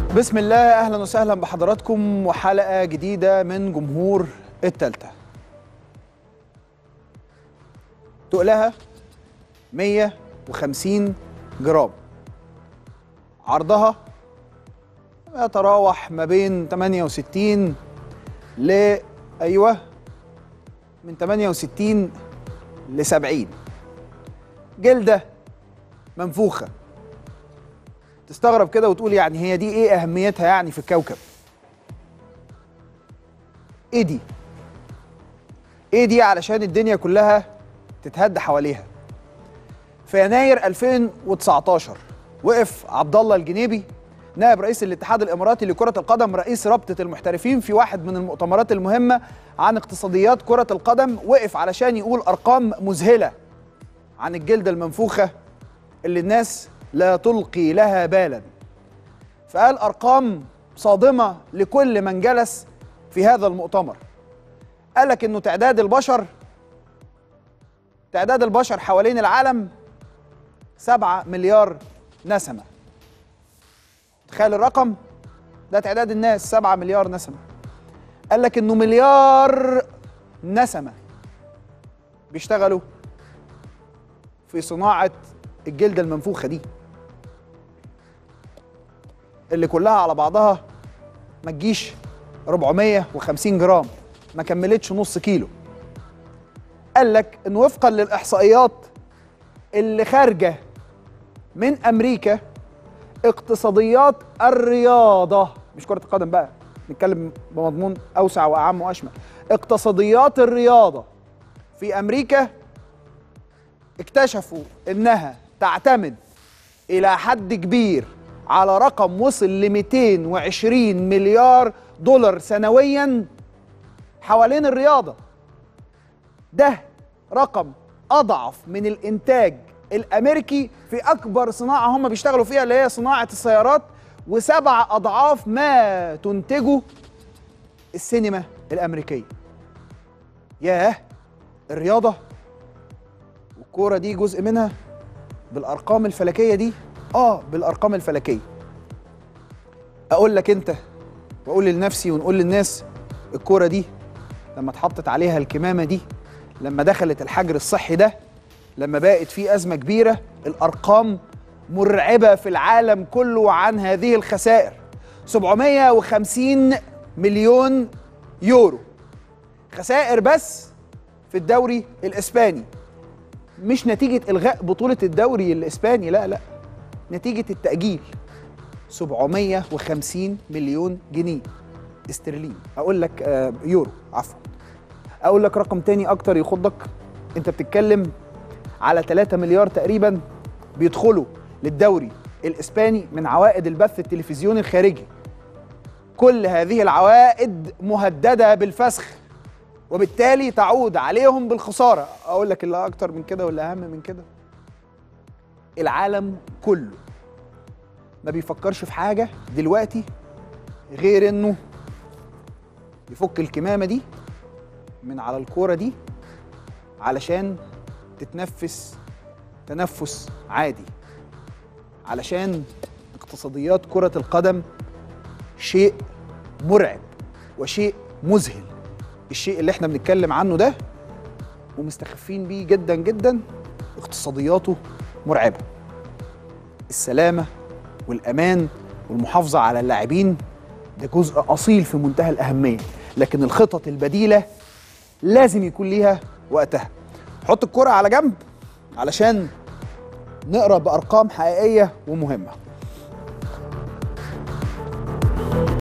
بسم الله اهلا وسهلا بحضراتكم وحلقه جديده من جمهور التالتة تقلها 150 جرام عرضها يتراوح ما بين 68 ل ايوه من 68 ل 70 جلده منفوخه تستغرب كده وتقول يعني هي دي ايه اهميتها يعني في الكوكب ايه دي ايه دي علشان الدنيا كلها تتهد حواليها في يناير 2019 وقف عبد الله الجنيبي نائب رئيس الاتحاد الاماراتي لكره القدم رئيس رابطه المحترفين في واحد من المؤتمرات المهمه عن اقتصاديات كره القدم وقف علشان يقول ارقام مذهله عن الجلده المنفوخه اللي الناس لا تلقي لها بالا فقال ارقام صادمه لكل من جلس في هذا المؤتمر قال لك انه تعداد البشر تعداد البشر حوالين العالم سبعة مليار نسمة تخيل الرقم ده تعداد الناس سبعة مليار نسمة قال لك انه مليار نسمة بيشتغلوا في صناعة الجلدة المنفوخة دي اللي كلها على بعضها ما تجيش 450 جرام ما كملتش نص كيلو قال لك ان وفقا للاحصائيات اللي خارجه من امريكا اقتصاديات الرياضه مش كره القدم بقى نتكلم بمضمون اوسع واعم واشمل اقتصاديات الرياضه في امريكا اكتشفوا انها تعتمد الى حد كبير على رقم وصل ل 220 مليار دولار سنويا حوالين الرياضه ده رقم اضعف من الانتاج الامريكي في اكبر صناعه هم بيشتغلوا فيها اللي هي صناعه السيارات وسبع اضعاف ما تنتجه السينما الامريكيه ياه الرياضه والكوره دي جزء منها بالارقام الفلكيه دي اه بالارقام الفلكيه اقول لك انت واقول لنفسي ونقول للناس الكوره دي لما اتحطت عليها الكمامه دي لما دخلت الحجر الصحي ده لما بقت في ازمه كبيره الارقام مرعبه في العالم كله عن هذه الخسائر 750 مليون يورو خسائر بس في الدوري الاسباني مش نتيجه الغاء بطوله الدوري الاسباني لا لا نتيجه التاجيل 750 مليون جنيه استرليني اقول لك آه يورو عفوا اقول لك رقم تاني اكتر يخضك انت بتتكلم على 3 مليار تقريبا بيدخلوا للدوري الاسباني من عوائد البث التلفزيوني الخارجي كل هذه العوائد مهدده بالفسخ وبالتالي تعود عليهم بالخساره اقول لك اللي اكتر من كده واللي اهم من كده العالم كله ما بيفكرش في حاجه دلوقتي غير انه يفك الكمامه دي من على الكوره دي علشان تتنفس تنفس عادي علشان اقتصاديات كره القدم شيء مرعب وشيء مذهل الشيء اللي احنا بنتكلم عنه ده ومستخفين بيه جدا جدا اقتصادياته مرعبه السلامه والامان والمحافظه على اللاعبين ده جزء اصيل في منتهى الاهميه لكن الخطط البديله لازم يكون ليها وقتها حط الكرة على جنب علشان نقرا بارقام حقيقيه ومهمه